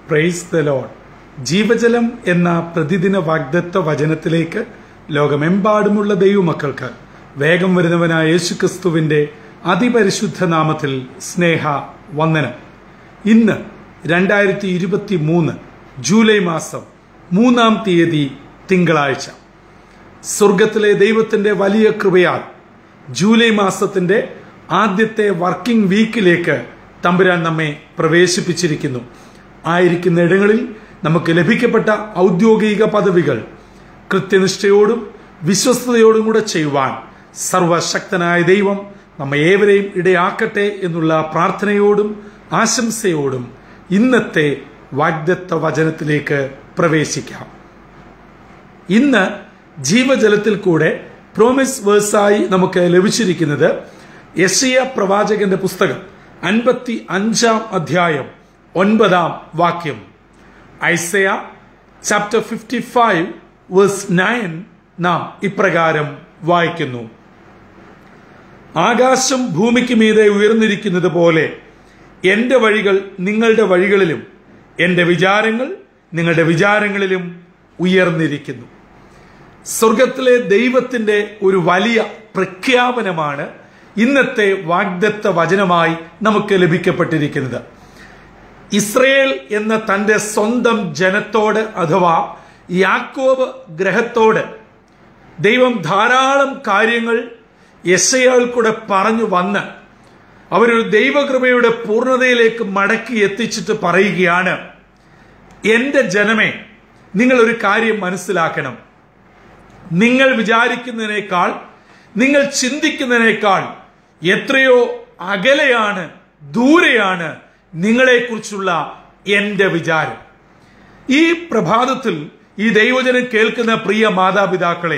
praise the load ജീവജലം എന്ന പ്രതിദിന വാഗ്ദത്ത വചനത്തിലേക്ക് ലോകമെമ്പാടുമുള്ള ദൈവമക്കൾക്ക് വേഗം വരുന്നവനായ യേശുക്രിസ്തുവിന്റെ അതിപരിശുദ്ധ നാമത്തിൽ സ്നേഹ വന്ദനം ഇന്ന് രണ്ടായിരത്തി ഇരുപത്തി മൂന്ന് ജൂലൈ മാസം മൂന്നാം തീയതി തിങ്കളാഴ്ച സ്വർഗത്തിലെ ദൈവത്തിന്റെ വലിയ കൃപയാൽ ജൂലൈ മാസത്തിന്റെ ആദ്യത്തെ വർക്കിംഗ് വീക്കിലേക്ക് തമ്പുരാൻ നമ്മെ പ്രവേശിപ്പിച്ചിരിക്കുന്നു ആയിരിക്കുന്ന ഇടങ്ങളിൽ നമുക്ക് ലഭിക്കപ്പെട്ട ഔദ്യോഗിക പദവികൾ കൃത്യനിഷ്ഠയോടും വിശ്വസ്തയോടും കൂടെ ചെയ്യുവാൻ സർവശക്തനായ ദൈവം നമ്മെ ഏവരെയും ഇടയാക്കട്ടെ എന്നുള്ള പ്രാർത്ഥനയോടും ആശംസയോടും ഇന്നത്തെ വാഗ്ദത്ത വചനത്തിലേക്ക് പ്രവേശിക്കാം ഇന്ന് ജീവജലത്തിൽ കൂടെ പ്രോമിസ് വേഴ്സായി നമുക്ക് ലഭിച്ചിരിക്കുന്നത് യശയ പ്രവാചകന്റെ പുസ്തകം അൻപത്തി അഞ്ചാം അധ്യായം ഒൻപതാം വാക്യം Isaiah chapter fifty five verse nine നാം ഇപ്രകാരം വായിക്കുന്നു ആകാശം ഭൂമിക്ക് മീതെ ഉയർന്നിരിക്കുന്നത് പോലെ എന്റെ വഴികൾ നിങ്ങളുടെ വഴികളിലും എന്റെ വിചാരങ്ങൾ നിങ്ങളുടെ വിചാരങ്ങളിലും ഉയർന്നിരിക്കുന്നു സ്വർഗത്തിലെ ദൈവത്തിന്റെ ഒരു വലിയ പ്രഖ്യാപനമാണ് ഇന്നത്തെ വാഗ്ദത്ത വചനമായി നമുക്ക് ലഭിക്കപ്പെട്ടിരിക്കുന്നത് ഇസ്രയേൽ എന്ന തന്റെ സ്വന്തം ജനത്തോട് അഥവാ യാക്കോബ് ഗ്രഹത്തോട് ദൈവം ധാരാളം കാര്യങ്ങൾ യശയാൾ കൂടെ പറഞ്ഞു വന്ന് അവരൊരു ദൈവകൃപയുടെ പൂർണ്ണതയിലേക്ക് മടക്കി എത്തിച്ചിട്ട് പറയുകയാണ് എന്റെ ജനമേ നിങ്ങൾ ഒരു കാര്യം മനസ്സിലാക്കണം നിങ്ങൾ വിചാരിക്കുന്നതിനേക്കാൾ നിങ്ങൾ ചിന്തിക്കുന്നതിനേക്കാൾ എത്രയോ അകലെയാണ് ദൂരെയാണ് നിങ്ങളെക്കുറിച്ചുള്ള എന്റെ വിചാരം ഈ പ്രഭാതത്തിൽ ഈ ദൈവജനം കേൾക്കുന്ന പ്രിയ മാതാപിതാക്കളെ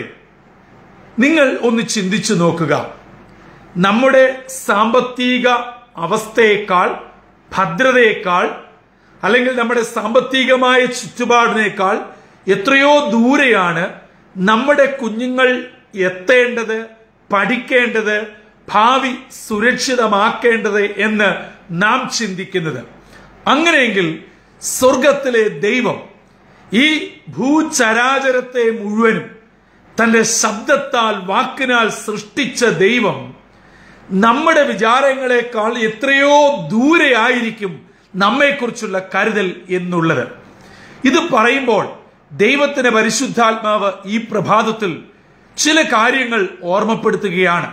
നിങ്ങൾ ഒന്ന് ചിന്തിച്ചു നോക്കുക നമ്മുടെ സാമ്പത്തിക അവസ്ഥയേക്കാൾ ഭദ്രതയേക്കാൾ അല്ലെങ്കിൽ നമ്മുടെ സാമ്പത്തികമായ ചുറ്റുപാടിനേക്കാൾ എത്രയോ ദൂരെയാണ് നമ്മുടെ കുഞ്ഞുങ്ങൾ എത്തേണ്ടത് പഠിക്കേണ്ടത് ഭാവി സുരക്ഷിതമാക്കേണ്ടത് എന്ന് നാം ചിന്തിക്കുന്നത് അങ്ങനെയെങ്കിൽ സ്വർഗത്തിലെ ദൈവം ഈ ഭൂചരാചരത്തെ മുഴുവനും തന്റെ ശബ്ദത്താൽ വാക്കിനാൽ സൃഷ്ടിച്ച ദൈവം നമ്മുടെ വിചാരങ്ങളെക്കാൾ എത്രയോ ദൂരെ ആയിരിക്കും നമ്മെക്കുറിച്ചുള്ള കരുതൽ എന്നുള്ളത് ഇത് പറയുമ്പോൾ ദൈവത്തിന്റെ പരിശുദ്ധാത്മാവ് ഈ പ്രഭാതത്തിൽ ചില കാര്യങ്ങൾ ഓർമ്മപ്പെടുത്തുകയാണ്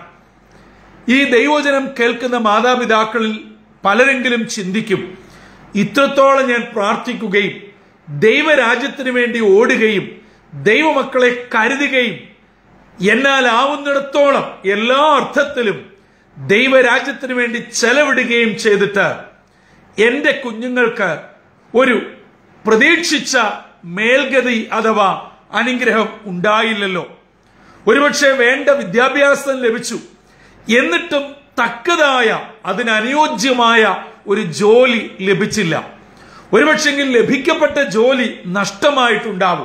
ഈ ദൈവജനം കേൾക്കുന്ന മാതാപിതാക്കളിൽ പലരെങ്കിലും ചിന്തിക്കും ഇത്രത്തോളം ഞാൻ പ്രാർത്ഥിക്കുകയും ദൈവരാജ്യത്തിന് വേണ്ടി ഓടുകയും ദൈവമക്കളെ കരുതുകയും എന്നാൽ ആവുന്നിടത്തോളം എല്ലാ അർത്ഥത്തിലും ദൈവരാജ്യത്തിന് വേണ്ടി ചെലവിടുകയും ചെയ്തിട്ട് എന്റെ കുഞ്ഞുങ്ങൾക്ക് ഒരു പ്രതീക്ഷിച്ച മേൽഗതി അഥവാ അനുഗ്രഹം ഉണ്ടായില്ലല്ലോ ഒരുപക്ഷെ വേണ്ട വിദ്യാഭ്യാസം ലഭിച്ചു എന്നിട്ടും തക്കതായ അതിനനുയോജ്യമായ ഒരു ജോലി ലഭിച്ചില്ല ഒരുപക്ഷെങ്കിൽ ലഭിക്കപ്പെട്ട ജോലി നഷ്ടമായിട്ടുണ്ടാവും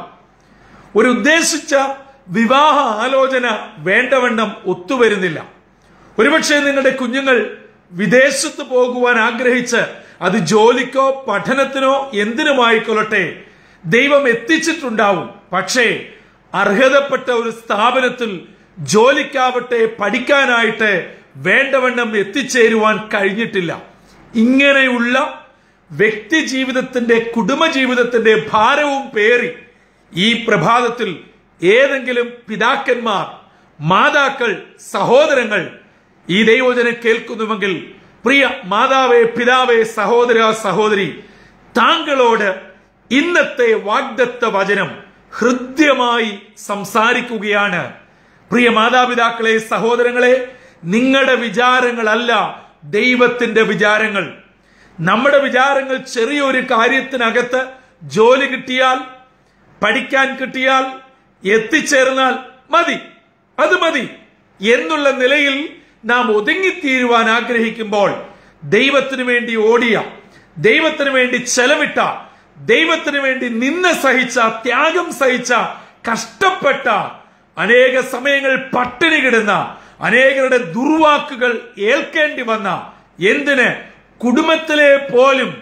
ഒരു ഉദ്ദേശിച്ച വിവാഹ ആലോചന വേണ്ടവണ്ണം ഒത്തുവരുന്നില്ല ഒരുപക്ഷെ നിങ്ങളുടെ കുഞ്ഞുങ്ങൾ വിദേശത്ത് പോകുവാൻ ആഗ്രഹിച്ച് അത് ജോലിക്കോ പഠനത്തിനോ എന്തിനുമായിക്കൊള്ളട്ടെ ദൈവം എത്തിച്ചിട്ടുണ്ടാവും പക്ഷേ അർഹതപ്പെട്ട ഒരു സ്ഥാപനത്തിൽ ജോലിക്കാവട്ടെ പഠിക്കാനായിട്ട് വേണ്ടവണ്ണം എത്തിച്ചേരുവാൻ കഴിഞ്ഞിട്ടില്ല ഇങ്ങനെയുള്ള വ്യക്തി ജീവിതത്തിന്റെ കുടുംബജീവിതത്തിന്റെ ഭാരവും പേറി ഈ പ്രഭാതത്തിൽ ഏതെങ്കിലും പിതാക്കന്മാർ മാതാക്കൾ സഹോദരങ്ങൾ ഈ ദൈവജനം കേൾക്കുന്നുവെങ്കിൽ പ്രിയ മാതാവേ പിതാവേ സഹോദര സഹോദരി താങ്കളോട് ഇന്നത്തെ വാഗ്ദത്ത വചനം ഹൃദ്യമായി സംസാരിക്കുകയാണ് പ്രിയ മാതാപിതാക്കളെ സഹോദരങ്ങളെ നിങ്ങളുടെ വിചാരങ്ങളല്ല ദൈവത്തിന്റെ വിചാരങ്ങൾ നമ്മുടെ വിചാരങ്ങൾ ചെറിയൊരു കാര്യത്തിനകത്ത് ജോലി കിട്ടിയാൽ പഠിക്കാൻ കിട്ടിയാൽ എത്തിച്ചേർന്നാൽ മതി അത് മതി എന്നുള്ള നിലയിൽ നാം ഒതുങ്ങിത്തീരുവാൻ ആഗ്രഹിക്കുമ്പോൾ ദൈവത്തിന് വേണ്ടി ഓടിയ ദൈവത്തിന് വേണ്ടി ചെലവിട്ട ദൈവത്തിന് വേണ്ടി നിന്ന് സഹിച്ച ത്യാഗം സഹിച്ച കഷ്ടപ്പെട്ട അനേക സമയങ്ങൾ പട്ടിണി കിടുന്ന അനേകരുടെ ദുർവാക്കുകൾ ഏൽക്കേണ്ടി വന്ന എന്തിന് കുടുംബത്തിലെ പോലും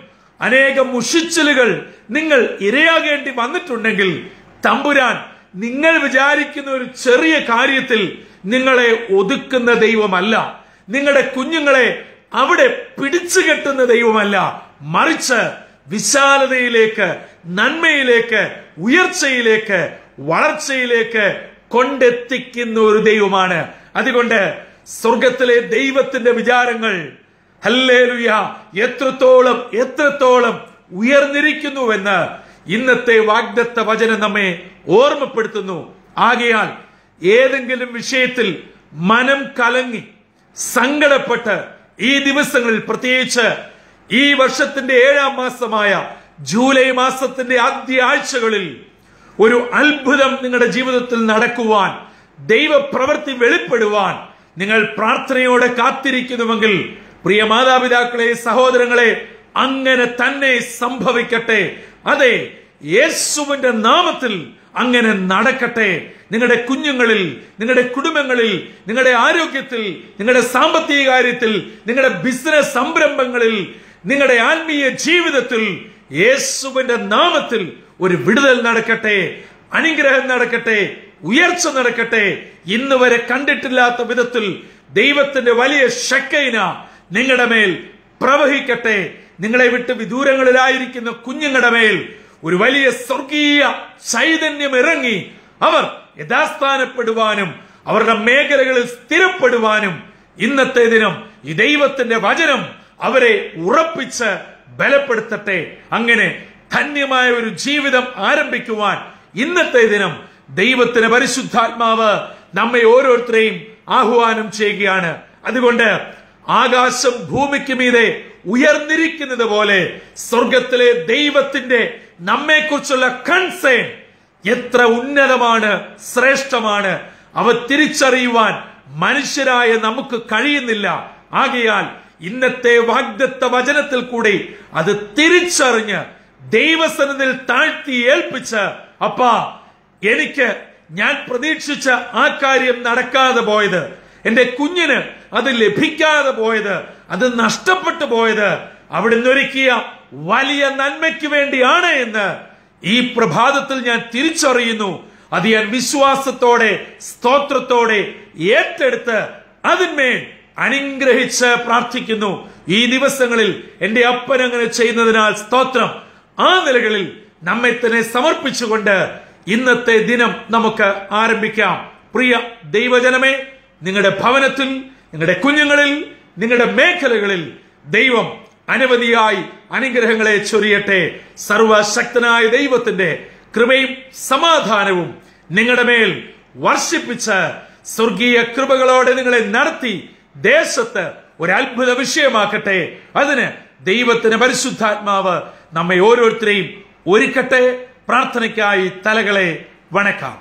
അനേകം മുഷിച്ചിലുകൾ നിങ്ങൾ ഇരയാകേണ്ടി വന്നിട്ടുണ്ടെങ്കിൽ തമ്പുരാൻ നിങ്ങൾ വിചാരിക്കുന്ന ഒരു ചെറിയ കാര്യത്തിൽ നിങ്ങളെ ഒതുക്കുന്ന ദൈവമല്ല നിങ്ങളുടെ കുഞ്ഞുങ്ങളെ അവിടെ പിടിച്ചു കെട്ടുന്ന ദൈവമല്ല മറിച്ച് വിശാലതയിലേക്ക് നന്മയിലേക്ക് ഉയർച്ചയിലേക്ക് വളർച്ചയിലേക്ക് കൊണ്ടെത്തിക്കുന്ന ഒരു ദൈവമാണ് അതുകൊണ്ട് സ്വർഗത്തിലെ ദൈവത്തിന്റെ വിചാരങ്ങൾ ഹല്ലേലുയ എത്രത്തോളം എത്രത്തോളം ഉയർന്നിരിക്കുന്നുവെന്ന് ഇന്നത്തെ വാഗ്ദത്ത വചനം നമ്മെ ഓർമ്മപ്പെടുത്തുന്നു ആകയാൽ ഏതെങ്കിലും വിഷയത്തിൽ മനം കലങ്ങി സങ്കടപ്പെട്ട് ഈ ദിവസങ്ങളിൽ പ്രത്യേകിച്ച് ഈ വർഷത്തിന്റെ ഏഴാം മാസമായ ജൂലൈ മാസത്തിന്റെ ആദ്യ ആഴ്ചകളിൽ ഒരു അത്ഭുതം നിങ്ങളുടെ ജീവിതത്തിൽ നടക്കുവാൻ ദൈവപ്രവൃത്തി വെളിപ്പെടുവാൻ നിങ്ങൾ പ്രാർത്ഥനയോടെ കാത്തിരിക്കുന്നുവെങ്കിൽ പ്രിയ മാതാപിതാക്കളെ സഹോദരങ്ങളെ അങ്ങനെ തന്നെ സംഭവിക്കട്ടെ അതെ യേശുവിന്റെ നാമത്തിൽ അങ്ങനെ നടക്കട്ടെ നിങ്ങളുടെ കുഞ്ഞുങ്ങളിൽ നിങ്ങളുടെ കുടുംബങ്ങളിൽ നിങ്ങളുടെ ആരോഗ്യത്തിൽ നിങ്ങളുടെ സാമ്പത്തിക കാര്യത്തിൽ നിങ്ങളുടെ ബിസിനസ് സംരംഭങ്ങളിൽ നിങ്ങളുടെ ആത്മീയ ജീവിതത്തിൽ യേശുവിന്റെ നാമത്തിൽ ഒരു വിടുതൽ നടക്കട്ടെ അനുഗ്രഹം നടക്കട്ടെ ഉയർച്ച നടക്കട്ടെ ഇന്ന് വരെ കണ്ടിട്ടില്ലാത്ത വിധത്തിൽ ദൈവത്തിന്റെ വലിയ ശക്കൈന നിങ്ങളുടെ മേൽ പ്രവഹിക്കട്ടെ നിങ്ങളെ വിട്ട് വിദൂരങ്ങളിലായിരിക്കുന്ന കുഞ്ഞുങ്ങളുടെ മേൽ ഒരു വലിയ സ്വർഗീയ ചൈതന്യം ഇറങ്ങി അവർ യഥാസ്ഥാനപ്പെടുവാനും അവരുടെ മേഖലകളിൽ സ്ഥിരപ്പെടുവാനും ഇന്നത്തെ ദിനം ഈ ദൈവത്തിന്റെ വചനം അവരെ ഉറപ്പിച്ച് ബലപ്പെടുത്തട്ടെ അങ്ങനെ ധന്യമായ ഒരു ജീവിതം ആരംഭിക്കുവാൻ ഇന്നത്തെ ദിനം ദൈവത്തിന് പരിശുദ്ധാത്മാവ് നമ്മെ ഓരോരുത്തരെയും ആഹ്വാനം ചെയ്യുകയാണ് അതുകൊണ്ട് ആകാശം ഭൂമിക്ക് മീതെ ഉയർന്നിരിക്കുന്നത് പോലെ സ്വർഗത്തിലെ ദൈവത്തിന്റെ നമ്മെക്കുറിച്ചുള്ള കൺസേൺ എത്ര ഉന്നതമാണ് ശ്രേഷ്ഠമാണ് അവ തിരിച്ചറിയുവാൻ മനുഷ്യരായ നമുക്ക് കഴിയുന്നില്ല ആകയാൽ ഇന്നത്തെ വാഗ്ദത്ത വചനത്തിൽ കൂടി അത് തിരിച്ചറിഞ്ഞ് ദൈവസനത്തിൽ താഴ്ത്തി ഏൽപ്പിച്ച് അപ്പാ എനിക്ക് ഞാൻ പ്രതീക്ഷിച്ച ആ കാര്യം നടക്കാതെ പോയത് എന്റെ കുഞ്ഞിന് അത് ലഭിക്കാതെ പോയത് അത് നഷ്ടപ്പെട്ടു പോയത് അവിടുന്ന് ഒരുക്കിയ വലിയ നന്മയ്ക്ക് വേണ്ടിയാണ് എന്ന് ഈ പ്രഭാതത്തിൽ ഞാൻ തിരിച്ചറിയുന്നു അത് ഞാൻ വിശ്വാസത്തോടെ സ്തോത്രത്തോടെ ഏറ്റെടുത്ത് അതിന്മേൽ അനുഗ്രഹിച്ച് പ്രാർത്ഥിക്കുന്നു ഈ ദിവസങ്ങളിൽ എന്റെ അപ്പൻ അങ്ങനെ ചെയ്യുന്നതിനാൽ സ്തോത്രം ആ നിലകളിൽ നമ്മെ തന്നെ സമർപ്പിച്ചുകൊണ്ട് ഇന്നത്തെ ദിനം നമുക്ക് ആരംഭിക്കാം പ്രിയ ദൈവജനമേ നിങ്ങളുടെ ഭവനത്തിൽ നിങ്ങളുടെ കുഞ്ഞുങ്ങളിൽ നിങ്ങളുടെ മേഖലകളിൽ ദൈവം അനവധിയായി അനുഗ്രഹങ്ങളെ ചൊരിയട്ടെ സർവശക്തനായ ദൈവത്തിന്റെ കൃപയും സമാധാനവും നിങ്ങളുടെ മേൽ വർഷിപ്പിച്ച് സ്വർഗീയ കൃപകളോടെ നിങ്ങളെ നടത്തി ദേശത്ത് ഒരു അത്ഭുത വിഷയമാക്കട്ടെ അതിന് ദൈവത്തിന് പരിശുദ്ധാത്മാവ് നമ്മെ ഓരോരുത്തരെയും ഒരുക്കട്ടെ പ്രാർത്ഥനയ്ക്കായി തലകളെ വണക്കാം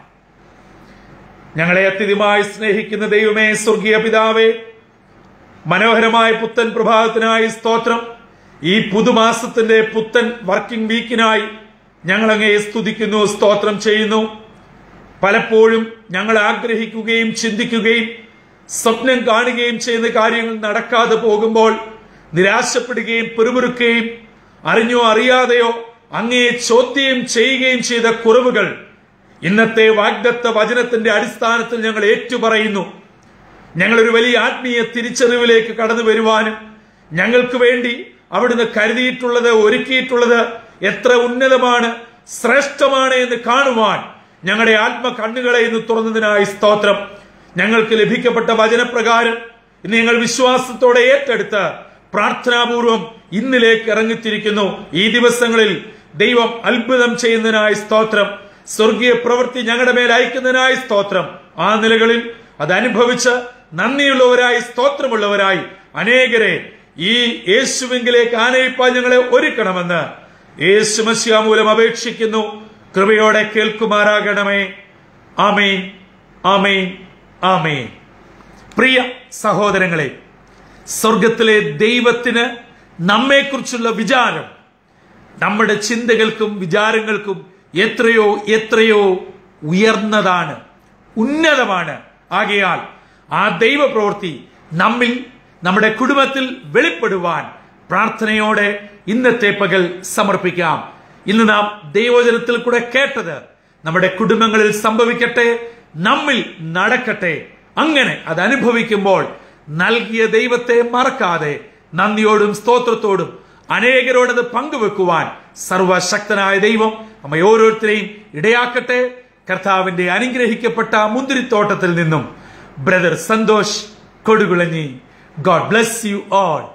ഞങ്ങളെ അത്യധികമായി സ്നേഹിക്കുന്ന ദൈവമേ സ്വർഗീയ പിതാവേ മനോഹരമായ പുത്തൻ പ്രഭാതത്തിനായി സ്തോത്രം ഈ പുതുമാസത്തിന്റെ പുത്തൻ വർക്കിംഗ് വീക്കിനായി ഞങ്ങൾ അങ്ങയെ സ്തുതിക്കുന്നു സ്തോത്രം ചെയ്യുന്നു പലപ്പോഴും ഞങ്ങൾ ആഗ്രഹിക്കുകയും ചിന്തിക്കുകയും സ്വപ്നം കാണുകയും ചെയ്യുന്ന കാര്യങ്ങൾ നടക്കാതെ പോകുമ്പോൾ നിരാശപ്പെടുകയും പിറുപിറുക്കുകയും അറിഞ്ഞോ അറിയാതെയോ അങ്ങയെ ചോദ്യം ചെയ്യുകയും ചെയ്ത കുറവുകൾ ഇന്നത്തെ വാഗ്ദത്ത വചനത്തിന്റെ അടിസ്ഥാനത്തിൽ ഞങ്ങൾ ഏറ്റുപറയുന്നു ഞങ്ങളൊരു വലിയ ആത്മീയ തിരിച്ചറിവിലേക്ക് കടന്നു വരുവാനും ഞങ്ങൾക്ക് വേണ്ടി അവിടുന്ന് കരുതിയിട്ടുള്ളത് ഒരുക്കിയിട്ടുള്ളത് എത്ര ഉന്നതമാണ് ശ്രേഷ്ഠമാണ് എന്ന് കാണുവാൻ ഞങ്ങളുടെ ആത്മ കണ്ണുകളെ ഇന്ന് തുറന്നതിനായി സ്തോത്രം ഞങ്ങൾക്ക് ലഭിക്കപ്പെട്ട വചനപ്രകാരം ഇന്ന് ഞങ്ങൾ വിശ്വാസത്തോടെ ഏറ്റെടുത്ത് പ്രാർത്ഥനാപൂർവം ഇന്നിലേക്ക് ഇറങ്ങിത്തിരിക്കുന്നു ഈ ദിവസങ്ങളിൽ ദൈവം അത്ഭുതം ചെയ്യുന്നതിനായി സ്തോത്രം സ്വർഗീയ പ്രവൃത്തി ഞങ്ങളുടെ മേൽ അയക്കുന്നതിനായി സ്തോത്രം ആ നിലകളിൽ അത് അനുഭവിച്ച് നന്ദിയുള്ളവരായി സ്തോത്രമുള്ളവരായി അനേകരെ ഈ യേശുവിങ്കിലേക്ക് ആനയിപ്പാൻ ഞങ്ങളെ ഒരുക്കണമെന്ന് യേശു മസ്യ മൂലം അപേക്ഷിക്കുന്നു കൃപയോടെ കേൾക്കുമാറാകണമേ ആമേൻ ആമേൻ ആമേൻ പ്രിയ സഹോദരങ്ങളെ സ്വർഗത്തിലെ ദൈവത്തിന് നമ്മെക്കുറിച്ചുള്ള വിചാരം നമ്മുടെ ചിന്തകൾക്കും വിചാരങ്ങൾക്കും എത്രയോ എത്രയോ ഉയർന്നതാണ് ഉന്നതമാണ് ആകയാൽ ആ ദൈവപ്രവൃത്തി നമ്മിൽ നമ്മുടെ കുടുംബത്തിൽ വെളിപ്പെടുവാൻ പ്രാർത്ഥനയോടെ ഇന്നത്തെ പകൽ സമർപ്പിക്കാം ഇന്ന് നാം ദൈവജനത്തിൽ കൂടെ കേട്ടത് നമ്മുടെ കുടുംബങ്ങളിൽ സംഭവിക്കട്ടെ നമ്മിൽ നടക്കട്ടെ അങ്ങനെ അത് അനുഭവിക്കുമ്പോൾ നൽകിയ ദൈവത്തെ മറക്കാതെ നന്ദിയോടും സ്തോത്രത്തോടും അനേകരോടത് പങ്കുവെക്കുവാൻ സർവശക്തനായ ദൈവം നമ്മെ ഓരോരുത്തരെയും ഇടയാക്കട്ടെ കർത്താവിന്റെ അനുഗ്രഹിക്കപ്പെട്ട മുന്തിരിത്തോട്ടത്തിൽ നിന്നും brother Santhosh Kodukulanji God bless you all